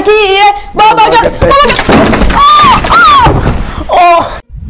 تكييف بابا جاب بابا جاب آه، آه.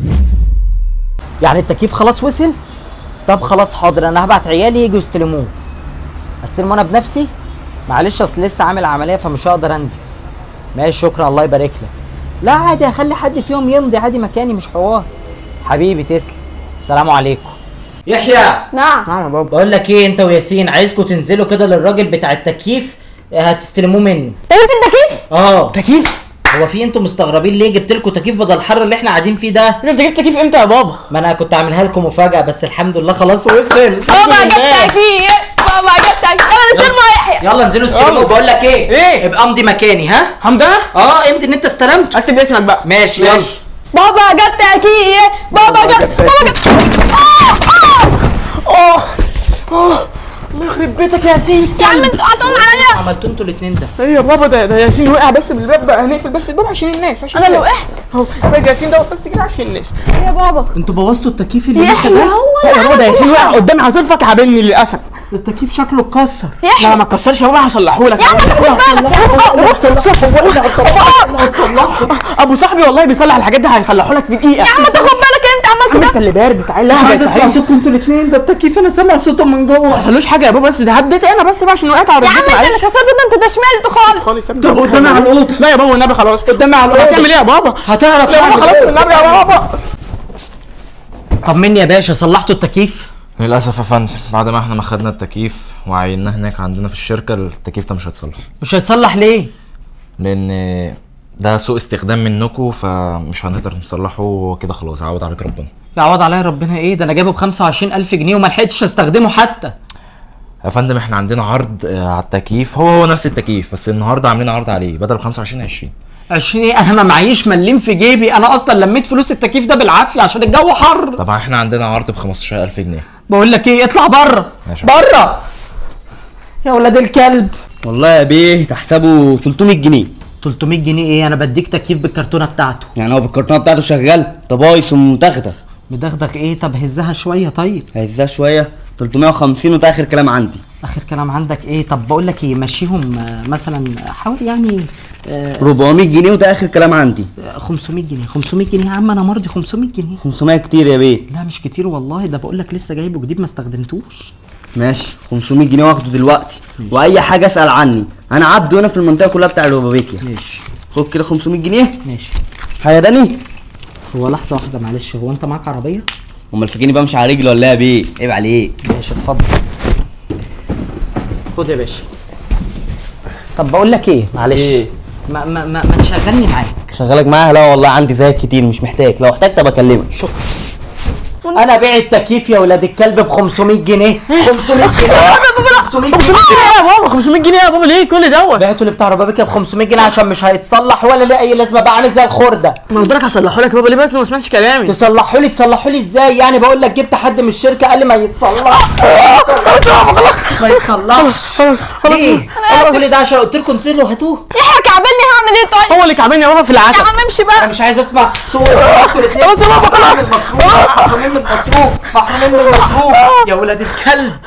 يعني التكييف خلاص وصل طب خلاص حاضر انا هبعت عيالي يجوا يستلموه استلمه انا بنفسي معلش اصل لسه عامل عمليه فمش هقدر انزل ماشي شكرا الله يبارك لك لا عادي هخلي حد فيهم يمضي عادي مكاني مش حوار حبيبي تسلم السلام عليكم يحيى نعم نعم يا بابا بقول لك ايه انت وياسين عايزكم تنزلوا كده للراجل بتاع التكييف هتستلموه منه تجيب التكييف اه تكييف هو في انتوا مستغربين ليه جبت لكم تكييف بدل الحر اللي احنا قاعدين فيه ده انت جبت تكييف امتى يا بابا ما انا كنت عاملها لكم مفاجاه بس الحمد لله خلاص وصل بابا جاب تكييف بابا جاب تكييف يلا نستلمه يا يحيى يلا انزلوا استلموا يلا. بقول لك ايه ايه؟ ابقى امضي مكاني ها حمد انا اه امضي ان انت استلمت اكتب اسمك بقى ماشي يلا بابا جاب تكييف بابا جاب بابا جاب آه، آه. اه اه الله يخرب بيتك يا ياسين يا عم انتوا قطعوا عليا عملتوا انتوا الاثنين ده ايه يا بابا ده ده ياسين وقع بس بالباب بقى هنقفل بس الباب عشان الناس عشان انا اللي الناس. وقعت اهو باجي ياسين دوت بس كده عشان الناس يا بابا انتوا بوظتوا التكييف اللي يحيى هو لا اللي يا بابا ده عمل ياسين كل وقع حاجة. قدامي هترفك عابلني للاسف التكييف شكله اتكسر يحيى لا ما تكسرش يا بابا هصلحه لك يا عم خد بالك ابو صاحبي والله بيصلح الحاجات دي هيصلحه لك في دقيقه يا عم تاخد بالك انت عملت عم ده انت اللي بارد تعالى لا عايز اسمع صوتكم انتوا الاثنين ده التكييف انا سامع صوته من ما جوه حصلوش حاجه يا بابا بس ده هديت انا بس بقى عشان وقعت على يا عم رجلتي انت اللي معلش كسرت ده انت ده شملت خالص خالص يا ابني. طب قدامي على الأوضة. لا يا بابا والنبي خلاص قدامي على الأوضة هتعمل ايه يا بابا هتعرف لا يا بابا تعمل خلاص ايه. والنبي يا بابا طمني يا باشا صلحتوا التكييف للاسف يا فندم بعد ما احنا ما خدنا التكييف وعيناه هناك عندنا في الشركه التكييف ده مش هيتصلح مش هيتصلح ليه لان ده سوء استخدام منكم فمش هنقدر نصلحه كده خلاص عوض عليك ربنا يعوض عليا ربنا ايه ده انا جايبه ب 25000 جنيه وما لحقتش استخدمه حتى يا فندم احنا عندنا عرض آه، على التكييف هو هو نفس التكييف بس النهارده عاملين عرض عليه بدل 25 20 20 ايه انا ما معيش مليم في جيبي انا اصلا لميت فلوس التكييف ده بالعافيه عشان الجو حر طبعا احنا عندنا عرض ب 15000 جنيه بقول لك ايه اطلع بره ماشي. بره يا ولاد الكلب والله يا بيه تحسبه 300 جنيه 300 جنيه ايه انا بديك تكييف بالكرتونه بتاعته يعني هو بالكرتونه بتاعته شغال طبايص ومدغدغ مدغدغ ايه طب هزها شويه طيب هيزاه شويه 350 وده اخر كلام عندي اخر كلام عندك ايه طب بقول لك ايه مشيهم آه، مثلا حاول يعني آه، 400 جنيه وده اخر كلام عندي 500 جنيه 500 جنيه يا عم انا مرضي 500 جنيه 500 كتير يا بيه لا مش كتير والله ده بقول لك لسه جايبه جديد ما استخدمتوش ماشي 500 جنيه واخده دلوقتي واي حاجه اسال عني انا عبد هنا في المنطقه كلها بتاع الوبابيكيا ماشي خد كده 500 جنيه ماشي هيداني هو لحظه واحده معلش هو انت معاك عربيه امال فاكرني بمشي على رجلي ولا إيه يا بيه عيب عليك ماشي اتفضل خد يا باشا طب بقول لك ايه معلش إيه؟ ما ما ما, ما تشغلني معاك شغالك معاها لا والله عندي زيك كتير مش محتاج لو احتجت ابقى اكلمك شكرا انا بيع التكييف يا ولاد الكلب ب 500 جنيه 500 جنيه 500 500 جنيه جنيه يا بابا 500 جنيه يا بابا ليه كل دوت بعته اللي بتاع ربابيكا ب 500 جنيه عشان مش هيتصلح ولا ليه اي لازمه بقى عامل زي الخرده ما قلت لك هصلحه لك يا بابا ليه بقى ما سمعتش كلامي تصلحوا لي تصلحوا لي ازاي يعني بقول لك جبت حد من الشركه قال لي ما يتصلح ما يتصلحش خلاص خلاص ليه؟ كل ده عشان قلت لكم انزلوا هاتوه يحيى كعبلني هعمل ايه طيب هو اللي كعبني يا بابا في يا العتب عم امشي انا بقى مش عايز اسمع صوت انتوا الاتنين خلاص يا بابا خلاص محرومين من المصروف محرومين من المصروف يا ولاد الكلب